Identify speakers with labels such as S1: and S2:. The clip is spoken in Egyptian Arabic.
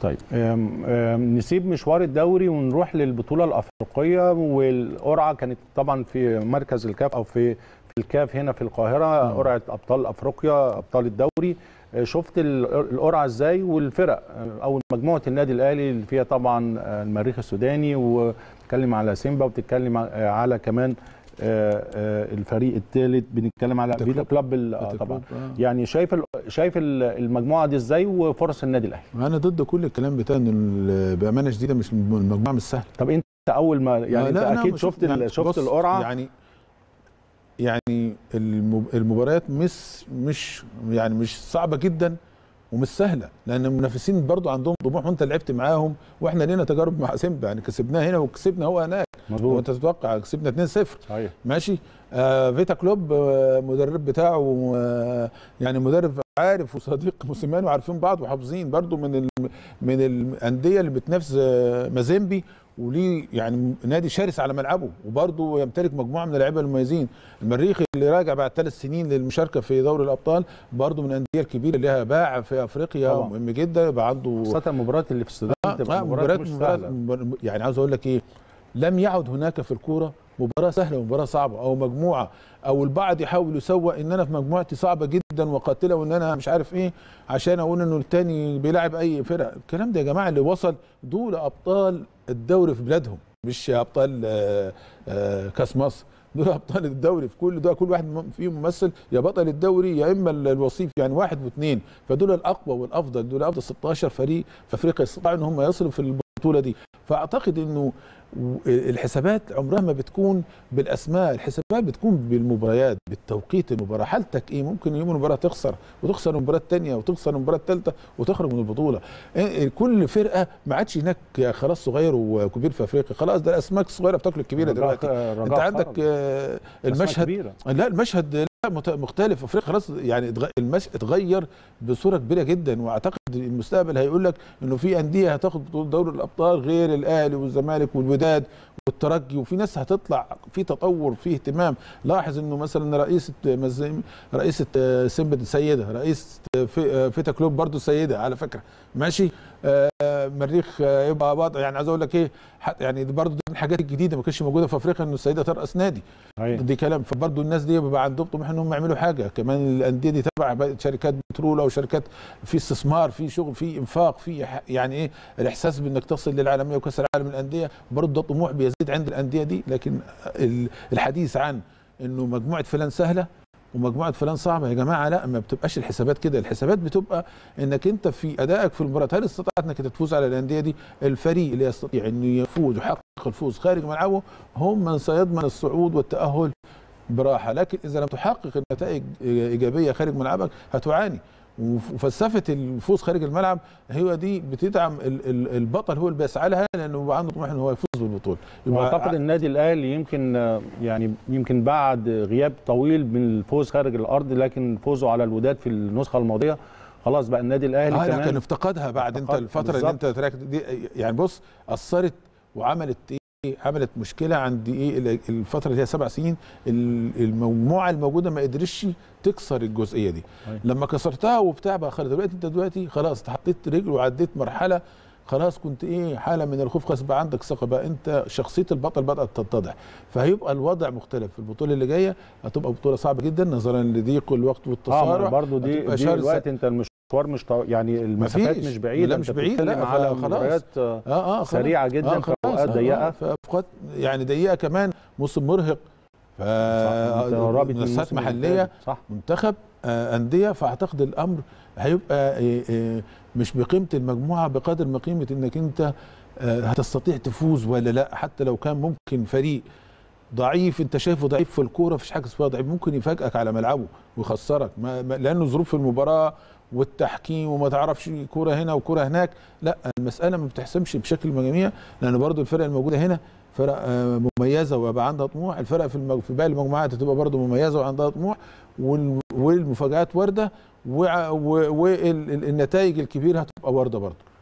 S1: طيب أم أم نسيب مشوار الدوري ونروح للبطوله الافريقيه والقرعه كانت طبعا في مركز الكاف او في في الكاف هنا في القاهره قرعه ابطال افريقيا ابطال الدوري شفت القرعه ازاي والفرق او مجموعه النادي الاهلي اللي فيها طبعا المريخ السوداني وبتتكلم على سيمبا وبتتكلم على كمان الفريق الثالث بنتكلم على فيتا كلوب طبعا يعني شايف شايف المجموعه دي ازاي وفرص النادي الاهلي
S2: انا ضد كل الكلام بتاع ان بامانه شديده مش المجموعه مش سهله
S1: طب انت اول ما يعني انت اكيد شفت يعني شفت القرعه
S2: يعني يعني المباريات مش مش يعني مش صعبه جدا ومش سهله لان المنافسين برضو عندهم طموح وانت لعبت معاهم واحنا لينا تجارب مع سيمبا يعني كسبناه هنا وكسبنا هو هناك
S1: مظبوط
S2: وانت تتوقع كسبنا 2-0
S1: صحيح
S2: ماشي آه فيتا كلوب آه مدرب بتاعه آه يعني مدرب عارف وصديق موسيماني وعارفين بعض وحافظين برضو من ال من الانديه اللي بتنافس آه مازيمبي وليه يعني نادي شرس على ملعبه وبرضه يمتلك مجموعه من اللعيبه المميزين المريخ اللي راجع بعد ثلاث سنين للمشاركه في دوري الابطال برضه من الانديه الكبيره اللي لها باع في افريقيا
S1: طبعا.
S2: مهم جدا يبقى عنده
S1: خاصه المباريات اللي في السودان
S2: آه
S1: بتبقى
S2: آه
S1: مباريات
S2: مباريات
S1: مش
S2: مباريات
S1: سهله
S2: يعني عاوز اقول لك ايه لم يعد هناك في الكوره مباراه سهله ومباراه صعبه او مجموعه او البعض يحاول يسوق ان انا في مجموعتي صعبه جدا وقاتله وان انا مش عارف ايه عشان اقول انه التاني بيلاعب اي فرق الكلام ده يا جماعه اللي وصل دول ابطال الدوري في بلادهم مش ابطال آه، آه، كاس مصر دول ابطال الدوري في كل ده كل واحد فيهم ممثل يا بطل الدوري يا اما الوصيف يعني واحد واثنين فدول الاقوى والافضل دول افضل 16 فريق في افريقيا استطاعوا ان هم يصلوا في البطوله دي فاعتقد انه الحسابات عمرها ما بتكون بالاسماء الحسابات بتكون بالمباريات بالتوقيت المباراه حالتك ايه ممكن يوم المباراه تخسر وتخسر المباراه الثانيه وتخسر المباراه الثالثه وتخرج من البطوله إيه كل فرقه ما عادش هناك خلاص صغير وكبير في افريقيا خلاص ده الاسماك الصغيره بتاكل الكبيره دلوقتي انت عندك آه، المشهد
S1: كبيرة.
S2: لا المشهد لا مت- مختلف افريقيا خلاص يعني اتغ- المش اتغير بصوره كبيره جدا واعتقد المستقبل هيقول لك انه في انديه هتاخد بطوله دوري الابطال غير الاهلي والزمالك والوداد والترجي وفي ناس هتطلع في تطور في اهتمام لاحظ انه مثلا رئيسه مز- رئيسه آه، سيمبا سيده رئيس في- آه، فيتا كلوب برضو سيده على فكره ماشي آه، مريخ آه، يبقى وضع يعني عايز اقول لك ايه حت- يعني دي برضو دي من الحاجات الجديده ما كانتش موجوده في افريقيا انه السيده ترأس نادي
S1: صحيح.
S2: دي كلام فبرضه الناس دي بيبقى عندهم طموح انهم يعملوا حاجه كمان الانديه دي تبع بقى شركات بترول او شركات في استثمار في شغل في انفاق في ح- يعني ايه الاحساس بانك تصل للعالميه وكاس العالم للانديه برضه ده طموح بيزيد عند الانديه دي لكن ال- الحديث عن انه مجموعه فلان سهله ومجموعه فلان صعبه يا جماعه لا ما بتبقاش الحسابات كده الحسابات بتبقى انك انت في ادائك في المباراه هل استطعت انك تفوز على الانديه دي الفريق اللي يستطيع انه يفوز ويحقق الفوز خارج ملعبه هم من سيضمن الصعود والتاهل براحه لكن اذا لم تحقق النتائج ايجابيه خارج ملعبك هتعاني وفلسفه الفوز خارج الملعب هي دي بتدعم ال- ال- البطل هو اللي بيسعى لها لانه بيبقى عنده طموح ان هو يفوز بالبطوله
S1: واعتقد النادي الاهلي يمكن آه، يعني يمكن بعد غياب طويل من الفوز خارج الارض لكن فوزه على الوداد في النسخه الماضيه خلاص بقى النادي الاهلي
S2: اه
S1: كمان
S2: لكن افتقدها بعد انت
S1: افتقد-
S2: الفتره اللي
S1: بالظبط.
S2: انت تراك دي يعني بص اثرت وعملت ايه عملت مشكله عند ايه ال- الفتره اللي هي سبع سنين ال- المجموعه الموجوده ما قدرتش تكسر الجزئيه دي
S1: أيوة.
S2: لما كسرتها وبتاع بقى خلاص دلوقتي انت دلوقتي خلاص حطيت رجل وعديت مرحله خلاص كنت ايه حاله من الخوف خلاص بقى عندك ثقه بقى انت شخصيه البطل بدات تتضح فهيبقى الوضع مختلف في البطوله اللي جايه هتبقى بطوله صعبه جدا نظرا لضيق الوقت
S1: اه
S2: والتصارع
S1: برضه دي
S2: هتبقى
S1: دي
S2: شرسة.
S1: الوقت انت المشوار مش طو... يعني المسافات
S2: مفيش.
S1: مش بعيده
S2: لا، مش
S1: انت
S2: بعيدة،
S1: بتتكلم
S2: لا،
S1: على
S2: فخلاص.
S1: مباريات آه،
S2: اه اه خلاص.
S1: سريعه جدا
S2: آه
S1: في
S2: خلاص،
S1: اوقات
S2: آه،
S1: ضيقه
S2: آه، في اوقات يعني ضيقه كمان موسم مرهق ف
S1: أنت رابط من
S2: منافسات
S1: الموسم
S2: محليه
S1: اللي فات. صح
S2: منتخب آه، انديه فاعتقد الامر هيبقى آه، آه، مش بقيمه المجموعه بقدر ما قيمه انك انت آه، هتستطيع تفوز ولا لا حتى لو كان ممكن فريق ضعيف انت شايفه ضعيف في الكوره مفيش حاجه اسمها ضعيف ممكن يفاجئك على ملعبه ويخسرك ما ما- لانه ظروف المباراه والتحكيم وما تعرفش كوره هنا وكوره هناك لا المساله ما بتحسمش بشكل جميع لان برضو الفرق الموجوده هنا فرق آه، مميزه ويبقى عندها طموح الفرق في المج... في باقي المجموعات هتبقى برضو مميزه وعندها طموح وال... والمفاجات وارده والنتائج الكبيره هتبقى وارده برضو